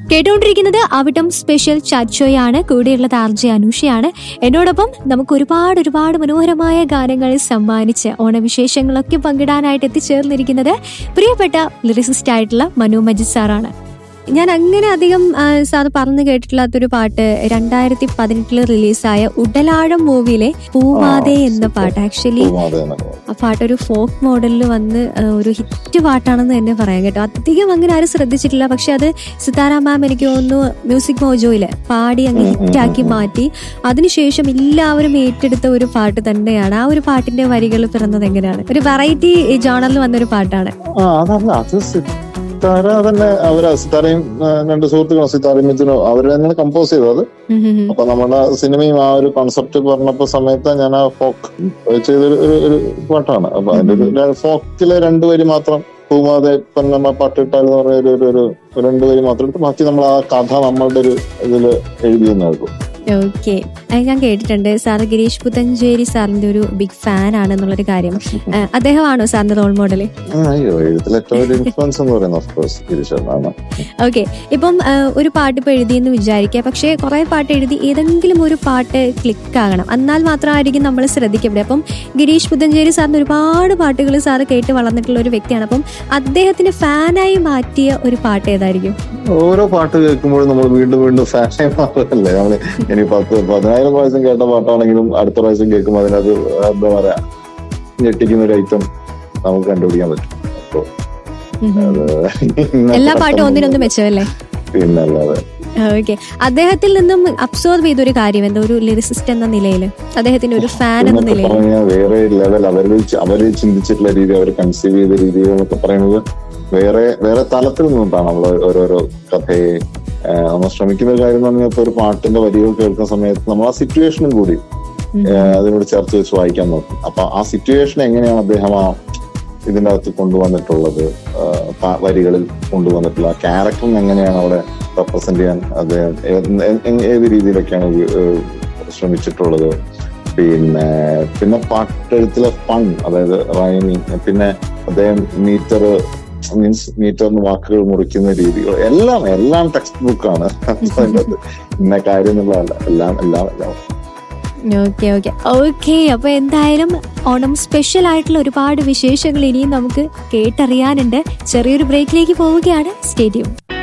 കേട്ടുകൊണ്ടിരിക്കുന്നത് അവിടം സ്പെഷ്യൽ ചർച്ചോയാണ് കൂടെയുള്ളത് ആർ ജെ അനുഷയാണ് എന്നോടൊപ്പം നമുക്ക് ഒരുപാട് ഒരുപാട് മനോഹരമായ ഗാനങ്ങൾ സമ്മാനിച്ച് ഓണവിശേഷങ്ങളൊക്കെ പങ്കിടാനായിട്ട് എത്തിച്ചേർന്നിരിക്കുന്നത് പ്രിയപ്പെട്ട ലിറിസിസ്റ്റ് ആയിട്ടുള്ള മനു മജിദ് സാറാണ് ഞാൻ അങ്ങനെ അധികം ആ, സാർ പറഞ്ഞു കേട്ടിട്ടില്ലാത്തൊരു പാട്ട് രണ്ടായിരത്തി പതിനെട്ടില് റിലീസായ ഉടലാഴം മൂവിയിലെ പൂവാതെ എന്ന പാട്ട് ആക്ച്വലി പൂമാതെ എന്നൊക്കെ പറയും. ആ പാട്ടൊരു ഫോക്ക് മോഡലിൽ വന്ന് ആ, ഒരു ഹിറ്റ് പാട്ടാണെന്ന് തന്നെ പറയാം കേട്ടോ അധികം അങ്ങനെ ആരും ശ്രദ്ധിച്ചിട്ടില്ല പക്ഷെ അത് സിതാര മാം എനിക്ക് തോന്നുന്നു മ്യൂസിക് മോജോയില് പാടി അങ്ങ് ഉം, ഉം, ഹിറ്റാക്കി ഉം, ഉം. മാറ്റി അതിനുശേഷം എല്ലാവരും ഏറ്റെടുത്ത ഒരു പാട്ട് തന്നെയാണ് ആ ഒരു പാട്ടിന്റെ വരികൾ പിറന്നത് എങ്ങനെയാണ് ഒരു വെറൈറ്റി ജോണറിൽ വന്നൊരു പാട്ടാണ് ആ അതല്ല അത് സിത്താര തന്നെ അവര് സിത്താരയും ആ, രണ്ട് സുഹൃത്തുക്കളും സിത്താരയും മിഥുനും അവര് തന്നെയാണ് കമ്പോസ് ചെയ്തത് ഉം ഉം ഉം. അപ്പൊ നമ്മുടെ സിനിമയും ആ ഒരു കോൺസെപ്റ്റ് പറഞ്ഞപ്പോ സമയത്ത് ഞാൻ ആ ഫോക്ക് ചെയ്തൊരു ഒരു ഒരു പാട്ടാണ് അപ്പൊ അതിന്റെ ഒരു ഫോക്കിലെ രണ്ടുപേര് മാത്രം പൂമാതെ ഇപ്പം നമ്മ പാട്ടിട്ടാൽ എന്ന് പറഞ്ഞ ഒരു ഒരു- ഒരു രണ്ടുപേര് മാത്രം എടുത്ത് ബാക്കി നമ്മൾ ആ കഥ നമ്മളുടെ ഒരു ഇതില് എഴുതിയെന്നായിരുന്നു ഓക്കെ അത് ഞാൻ കേട്ടിട്ടുണ്ട് സാർ ഗിരീഷ് പുത്തഞ്ചേരി സാറിന്റെ ഒരു ബിഗ് ഫാൻ ആണെന്നുള്ളൊരു കാര്യം ആ, അദ്ദേഹമാണോ സാറിന്റെ റോൾ മോഡൽ ആ, അയ്യോ എഴുത്തിൽ ഏറ്റവും വലിയ ഇൻഫ്ലുവൻസ് എന്ന് പറയുന്നത് ഓഫ് കോഴ്സ് ഗിരീഷാണ് ഓക്കെ ഇപ്പം ആ, ഒരു പാട്ട് ഇപ്പൊ എഴുതിയെന്ന് വിചാരിക്കുക പക്ഷേ കുറെ പാട്ട് എഴുതി ഏതെങ്കിലും ഒരു പാട്ട് ക്ലിക്ക് ആകണം എന്നാൽ മാത്രമായിരിക്കും നമ്മൾ ശ്രദ്ധിക്കപ്പെടുക അപ്പം ഗിരീഷ് പുത്തഞ്ചേരി സാറിന് ഒരുപാട് പാട്ടുകൾ സാറ് കേട്ട് വളർന്നിട്ടുള്ള ഒരു വ്യക്തിയാണ് അപ്പം അദ്ദേഹത്തിന് ഫാനായി മാറ്റിയ ഒരു പാട്ട് ഏതായിരിക്കും ഓരോ പാട്ട് കേൾക്കുമ്പോഴും നമ്മൾ വീണ്ടും വീണ്ടും ഫാഷനായി മാറുമല്ലേ നമ്മള് ഇനി പത്ത് പതിനായിരം പ്രാവശ്യം കേട്ട പാട്ടാണെങ്കിലും അടുത്ത പ്രാവശ്യം കേൾക്കുമ്പോൾ അതിനകത്ത് എന്താ പറയാ ഞെട്ടിക്കുന്ന ഒരു ഐറ്റം നമുക്ക് കണ്ടുപിടിക്കാൻ പറ്റും അപ്പൊ ഉം ഉം. അത് ഇന്നത്തെ എല്ലാ പാട്ടും ഘട്ടം ഒന്നിനൊന്ന് മെച്ചമല്ലേ പിന്നല്ലാതെ ഓക്കെ അദ്ദേഹത്തിൽ നിന്നും അബ്സോർവ് ചെയ്തൊരു കാര്യം എന്താ ഒരു ലിറിസിസ്റ്റ് എന്ന നിലയിൽ അദ്ദേഹത്തിന്റെ ഒരു ഫാൻ എന്ന എന്നൊക്കെ നിലയിൽ പറഞ്ഞാൽ വേറെ ലെവൽ അവര് ചി- അവര് ചിന്തിച്ചിട്ടുള്ള രീതി അവർ കൺസീവ് ചെയ്ത രീതി എന്നൊക്കെ പറയുന്നത് വേറെ വേറെ തലത്തിൽ നിന്നിട്ടാണ് നമ്മൾ ഓരോരോ കഥയെ ആ, നമ്മൾ ശ്രമിക്കുന്ന ഒരു കാര്യം എന്ന് പറഞ്ഞാൽ ഇപ്പൊ ഒരു പാട്ടിന്റെ വരികൾ കേൾക്കുന്ന സമയത്ത് നമ്മൾ ആ സിറ്റുവേഷനും കൂടി ഉം. ആ, അതിനോട് ചേർത്ത് വെച്ച് വായിക്കാൻ നോക്കും അപ്പൊ ആ സിറ്റുവേഷൻ എങ്ങനെയാണ് അദ്ദേഹം ആ ഇതിന്റെ അകത്ത് കൊണ്ടുവന്നിട്ടുള്ളത് ആ, പ- വരികളിൽ കൊണ്ടുവന്നിട്ടുള്ളത് ആ ക്യാരക്ടറിന് എങ്ങനെയാണ് അവിടെ റെപ്രസെന്റ് ചെയ്യാൻ അദ്ദേഹം ഏത് ഏ- ഏത് രീതിയിലൊക്കെയാണ് ഉപ- ഏഹ് ശ്രമിച്ചിട്ടുള്ളത് പിന്നെ പിന്നെ പാട്ടെഴുത്തിലെ ഫൺ അതായത് റൈമിങ് പിന്നെ അദ്ദേഹം മീറ്റർ മീൻസ് മീറ്ററിന് വാക്കുകൾ മുറിക്കുന്ന രീതികൾ എല്ലാം എല്ലാം ടെക്സ്റ്റ് ബുക്കാണ് അതിൻ്റെ അകത്ത് ഇന്ന കാര്യം എന്നുള്ളതല്ല എല്ലാം എല്ലാം എല്ലാം ഓക്കെ ഓക്കെ ഓക്കെ അപ്പൊ എന്തായാലും ഓണം സ്പെഷ്യൽ ആയിട്ടുള്ള ഒരുപാട് വിശേഷങ്ങൾ ഇനിയും നമുക്ക് കേട്ടറിയാനുണ്ട് ചെറിയൊരു ബ്രേക്കിലേക്ക് പോവുകയാണ് സ്റ്റേഡിയം